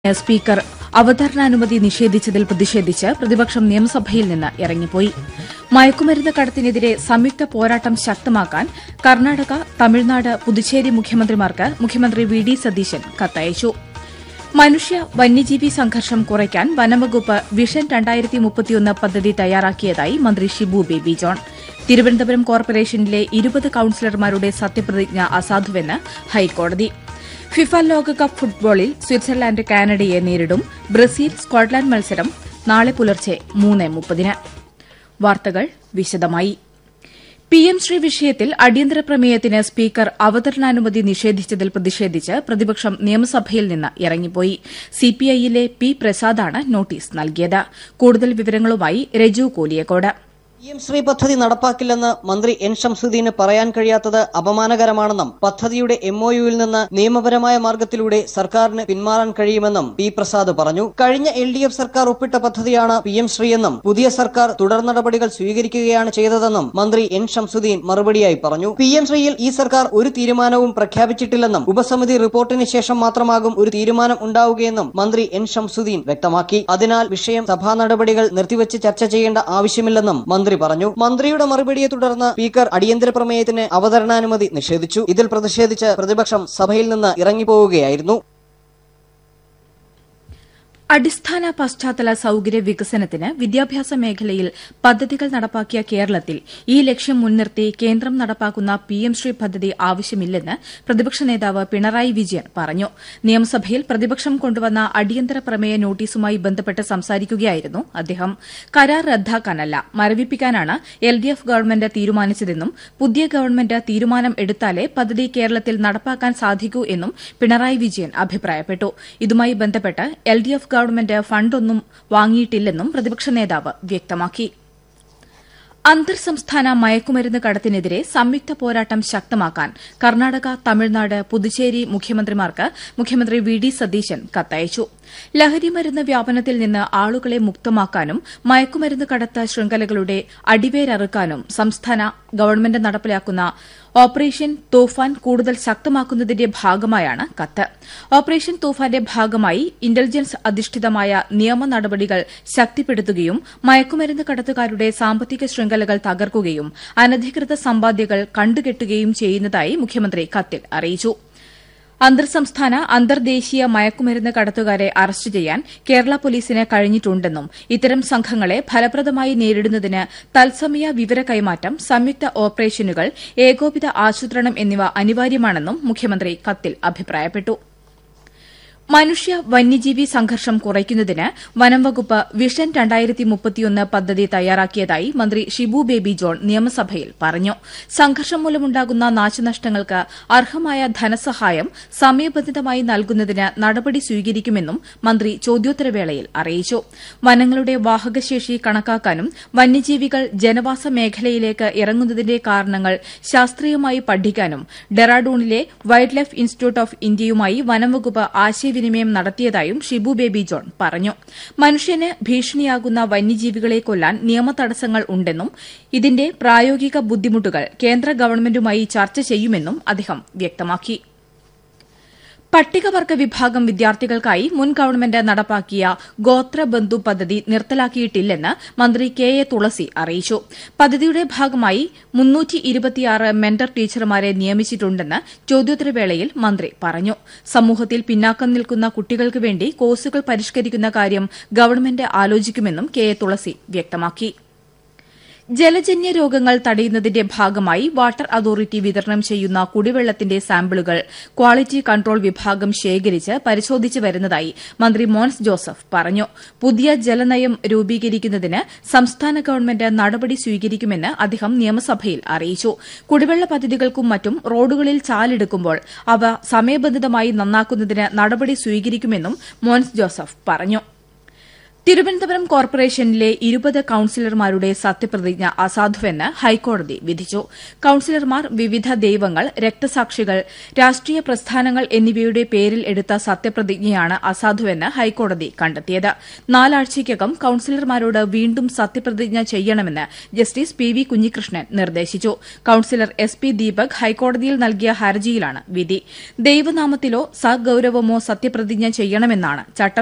speaker അവതരണാനുമതി നിഷേധിച്ചതിൽ പ്രതിഷേധിച്ച് പ്രതിപക്ഷം നിയമസഭയിൽ നിന്ന് ഇറങ്ങിപ്പോയി മയക്കുമരുന്ന് കടത്തിനെതിരെ സംയുക്ത പോരാട്ടം ശക്തമാക്കാൻ കർണാടക തമിഴ്നാട് പുതുച്ചേരി മുഖ്യമന്ത്രിമാർക്ക് മുഖ്യമന്ത്രി വി ഡി സതീശൻ കത്തയച്ചു മനുഷ്യ വന്യജീവി സംഘർഷം കുറയ്ക്കാൻ വനംവകുപ്പ് വിഷൻ പദ്ധതി തയ്യാറാക്കിയതായി മന്ത്രി ഷിബു ബേബി ജോൺ തിരുവനന്തപുരം കോർപ്പറേഷനിലെ ഇരുപത് കൌൺസിലർമാരുടെ സത്യപ്രതിജ്ഞ അസാധുവെന്ന് ഹൈക്കോടതി ഫിഫ ലോകകപ്പ് ഫുട്ബോളിൽ സ്വിറ്റ്സർലാന്റ് കാനഡയെ നേരിടും ബ്രസീൽ സ്കോട്ട്ലാന്റ് മത്സരം നാളെ പുലർച്ചെ മൂന്ന് മുപ്പതിന് വാർത്തകൾ വിശദമായി പിഎം ശ്രീ വിഷയത്തിൽ അടിയന്തര പ്രമേയത്തിന് സ്പീക്കർ അവതരണാനുമതി നിഷേധിച്ചതിൽ പ്രതിഷേധിച്ച് പ്രതിപക്ഷം നിയമസഭയിൽ നിന്ന് ഇറങ്ങിപ്പോയി സിപിഐയിലെ പി പ്രസാദാണ് നോട്ടീസ് നൽകിയത് കൂടുതൽ വിവരങ്ങളുമായി രജു കോലിയക്കോട് പിഎം ശ്രീ പദ്ധതി നടപ്പാക്കില്ലെന്ന് മന്ത്രി എൻ ഷംസുദ്ദീന് പറയാൻ കഴിയാത്തത് അപമാനകരമാണെന്നും പദ്ധതിയുടെ എംഒയുവിൽ നിന്ന് നിയമപരമായ മാർഗത്തിലൂടെ സർക്കാരിന് പിന്മാറാൻ കഴിയുമെന്നും പി പ്രസാദ് പറഞ്ഞു കഴിഞ്ഞ എൽ ഡി എഫ് സർക്കാർ ഒപ്പിട്ട പദ്ധതിയാണ് പിഎം ശ്രീ എന്നും പുതിയ സർക്കാർ തുടർ നടപടികൾ സ്വീകരിക്കുകയാണ് ചെയ്തതെന്നും മന്ത്രി എൻ ഷംസുദ്ദീൻ മറുപടിയായി പറഞ്ഞു പിഎം ശ്രീയിൽ ഈ സർക്കാർ ഒരു തീരുമാനവും പ്രഖ്യാപിച്ചിട്ടില്ലെന്നും ഉപസമിതി റിപ്പോർട്ടിന് ശേഷം മാത്രമാകും ഒരു തീരുമാനം ഉണ്ടാവുകയെന്നും മന്ത്രി എൻ ഷംസുദ്ദീൻ വ്യക്തമാക്കി അതിനാൽ വിഷയം സഭാ നടപടികൾ നിർത്തിവച്ച് ചർച്ച ചെയ്യേണ്ട ആവശ്യമില്ലെന്നും മന്ത്രി പറഞ്ഞു മന്ത്രിയുടെ മറുപടിയെ തുടർന്ന് സ്പീക്കർ അടിയന്തര പ്രമേയത്തിന് അവതരണാനുമതി നിഷേധിച്ചു ഇതിൽ പ്രതിഷേധിച്ച് പ്രതിപക്ഷം സഭയിൽ നിന്ന് ഇറങ്ങിപ്പോവുകയായിരുന്നു അടിസ്ഥാന പശ്ചാത്തല സൌകര്യ വികസനത്തിന് വിദ്യാഭ്യാസ മേഖലയിൽ പദ്ധതികൾ നടപ്പാക്കിയ കേരളത്തിൽ ഈ ലക്ഷ്യം മുൻനിർത്തി കേന്ദ്രം നടപ്പാക്കുന്ന പിഎം ശ്രീ പദ്ധതി ആവശ്യമില്ലെന്ന് പ്രതിപക്ഷ നേതാവ് പിണറായി വിജയൻ പറഞ്ഞു നിയമസഭയിൽ പ്രതിപക്ഷം കൊണ്ടുവന്ന അടിയന്തര പ്രമേയ നോട്ടീസുമായി ബന്ധപ്പെട്ട് സംസാരിക്കുകയായിരുന്നു അദ്ദേഹം കരാർ റദ്ദാക്കാനല്ല മരവിപ്പിക്കാനാണ് എൽ ഡി എഫ് ഗവൺമെന്റ് തീരുമാനിച്ചതെന്നും പുതിയ ഗവൺമെന്റ് തീരുമാനം എടുത്താലേ പദ്ധതി കേരളത്തിൽ നടപ്പാക്കാൻ സാധിക്കൂ എന്നും പിണറായി വിജയൻ അഭിപ്രായപ്പെട്ടു ഇതുമായി ബന്ധപ്പെട്ട് എൽ ഡി എഫ് ഗവൺമെന്റ് ഫണ്ടൊന്നും വാങ്ങിയിട്ടില്ലെന്നും പ്രതിപക്ഷ നേതാവ് വ്യക്തമാക്കി അന്തർ സംസ്ഥാന മയക്കുമരുന്ന് കടത്തിനെതിരെ സംയുക്ത പോരാട്ടം ശക്തമാക്കാൻ കർണാടക തമിഴ്നാട് പുതുച്ചേരി മുഖ്യമന്ത്രിമാർക്ക് മുഖ്യമന്ത്രി വി ഡി സതീശൻ കത്തയച്ചു ലഹരിമരുന്ന് വ്യാപനത്തിൽ നിന്ന് ആളുകളെ മുക്തമാക്കാനും മയക്കുമരുന്ന് കടത്ത് ശൃംഖലകളുടെ അടിവേരറുക്കാനും സംസ്ഥാന ഗവൺമെന്റ് നടപ്പിലാക്കുന്ന ഓപ്പറേഷൻ തൂഫാൻ കൂടുതൽ ശക്തമാക്കുന്നതിന്റെ ഭാഗമായാണ് കത്ത് ഓപ്പറേഷൻ തൂഫാന്റെ ഭാഗമായി ഇന്റലിജൻസ് അധിഷ്ഠിതമായ നിയമ നടപടികൾ ശക്തിപ്പെടുത്തുകയും മയക്കുമരുന്ന് കടത്തുകാരുടെ സാമ്പത്തിക ശൃംഖലകൾ തകർക്കുകയും അനധികൃത സമ്പാദ്യങ്ങൾ കണ്ടുകെട്ടുകയും ചെയ്യുന്നതായി മുഖ്യമന്ത്രി കത്തിൽ അറിയിച്ചു അന്തർ സംസ്ഥാന അന്തർദേശീയ മയക്കുമരുന്ന് കടത്തുകാരെ അറസ്റ്റ് ചെയ്യാൻ കേരള പോലീസിന് കഴിഞ്ഞിട്ടുണ്ടെന്നും ഇത്തരം സംഘങ്ങളെ ഫലപ്രദമായി നേരിടുന്നതിന് തത്സമയ വിവര കൈമാറ്റം സംയുക്ത ഓപ്പറേഷനുകൾ ഏകോപിത ആസൂത്രണം എന്നിവ അനിവാര്യമാണെന്നും മുഖ്യമന്ത്രി കത്തിൽ അഭിപ്രായപ്പെട്ടു മനുഷ്യ വന്യജീവി സംഘർഷം കുറയ്ക്കുന്നതിന് വനംവകുപ്പ് വിഷൻ പദ്ധതി തയ്യാറാക്കിയതായി മന്ത്രി ഷിബു ബേബി ജോൺ നിയമസഭയിൽ പറഞ്ഞു സംഘർഷം മൂലമുണ്ടാകുന്ന നാശനഷ്ടങ്ങൾക്ക് അർഹമായ ധനസഹായം സമയബന്ധിതമായി നൽകുന്നതിന് നടപടി സ്വീകരിക്കുമെന്നും മന്ത്രി ചോദ്യോത്തരവേളയിൽ അറിയിച്ചു വനങ്ങളുടെ വാഹകശേഷി കണക്കാക്കാനും വന്യജീവികൾ ജനവാസ മേഖലയിലേക്ക് ഇറങ്ങുന്നതിന്റെ കാരണങ്ങൾ ശാസ്ത്രീയമായി പഠിക്കാനും ഡെറാഡൂണിലെ വൈൽഡ് ലൈഫ് ഇൻസ്റ്റിറ്റ്യൂട്ട് ഓഫ് ഇന്ത്യയുമായി വനംവകുപ്പ് ആശയവിനിമയം നടത്തിയതായും ഷിബു ബേബി ജോൺ പറഞ്ഞു മനുഷ്യന് ഭീഷണിയാകുന്ന വന്യജീവികളെ കൊല്ലാൻ നിയമ തടസ്സങ്ങൾ ഉണ്ടെന്നും ഇതിന്റെ പ്രായോഗിക ബുദ്ധിമുട്ടുകൾ കേന്ദ്ര ഗവൺമെന്റുമായി ചർച്ച ചെയ്യുമെന്നും അദ്ദേഹം വ്യക്തമാക്കി പട്ടികവർഗ വിഭാഗം വിദ്യാർത്ഥികൾക്കായി മുൻ ഗവൺമെന്റ് നടപ്പാക്കിയ ഗോത്രബന്ധു പദ്ധതി നിർത്തലാക്കിയിട്ടില്ലെന്ന് മന്ത്രി കെ എ തുളസി അറിയിച്ചു പദ്ധതിയുടെ ഭാഗമായി മെന്റർ ടീച്ചർമാരെ നിയമിച്ചിട്ടുണ്ടെന്ന് ചോദ്യോത്തരവേളയിൽ മന്ത്രി പറഞ്ഞു സമൂഹത്തിൽ പിന്നാക്കം നിൽക്കുന്ന കുട്ടികൾക്ക് വേണ്ടി കോഴ്സുകൾ പരിഷ്കരിക്കുന്ന കാര്യം ഗവൺമെന്റ് ആലോചിക്കുമെന്നും കെ എ തുളസി വ്യക്തമാക്കി ജലജന്യ രോഗങ്ങൾ തടയുന്നതിന്റെ ഭാഗമായി വാട്ടർ അതോറിറ്റി വിതരണം ചെയ്യുന്ന കുടിവെള്ളത്തിന്റെ സാമ്പിളുകൾ ക്വാളിറ്റി കൺട്രോൾ വിഭാഗം ശേഖരിച്ച് പരിശോധിച്ച് വരുന്നതായി മന്ത്രി മോൻസ് ജോസഫ് പറഞ്ഞു പുതിയ ജലനയം രൂപീകരിക്കുന്നതിന് സംസ്ഥാന ഗവൺമെന്റ് നടപടി സ്വീകരിക്കുമെന്ന് അദ്ദേഹം നിയമസഭയിൽ അറിയിച്ചു കുടിവെള്ള പദ്ധതികൾക്കും മറ്റും റോഡുകളിൽ ചാലെടുക്കുമ്പോൾ അവ സമയബന്ധിതമായി നന്നാക്കുന്നതിന് നടപടി സ്വീകരിക്കുമെന്നും മോൻസ് ജോസഫ് പറഞ്ഞു തിരുവനന്തപുരം കോർപ്പറേഷനിലെ ഇരുപത് കൌൺസിലർമാരുടെ സത്യപ്രതിജ്ഞ അസാധുവെന്ന് ഹൈക്കോടതി വിധിച്ചു കൌൺസിലർമാർ വിവിധ ദൈവങ്ങൾ രക്തസാക്ഷികൾ രാഷ്ട്രീയ പ്രസ്ഥാനങ്ങൾ എന്നിവയുടെ പേരിൽ എടുത്ത സത്യപ്രതിജ്ഞയാണ് അസാധുവെന്ന് ഹൈക്കോടതി കണ്ടെത്തിയത് നാലാഴ്ചയ്ക്കകം കൌൺസിലർമാരോട് വീണ്ടും സത്യപ്രതിജ്ഞ ചെയ്യണമെന്ന് ജസ്റ്റിസ് പി വി കുഞ്ഞികൃഷ്ണൻ നിർദ്ദേശിച്ചു കൌൺസിലർ എസ് പി ദീപക് ഹൈക്കോടതിയിൽ നൽകിയ ഹർജിയിലാണ് വിധി ദൈവനാമത്തിലോ സഗൌരവമോ സത്യപ്രതിജ്ഞ ചെയ്യണമെന്നാണ് ചട്ടം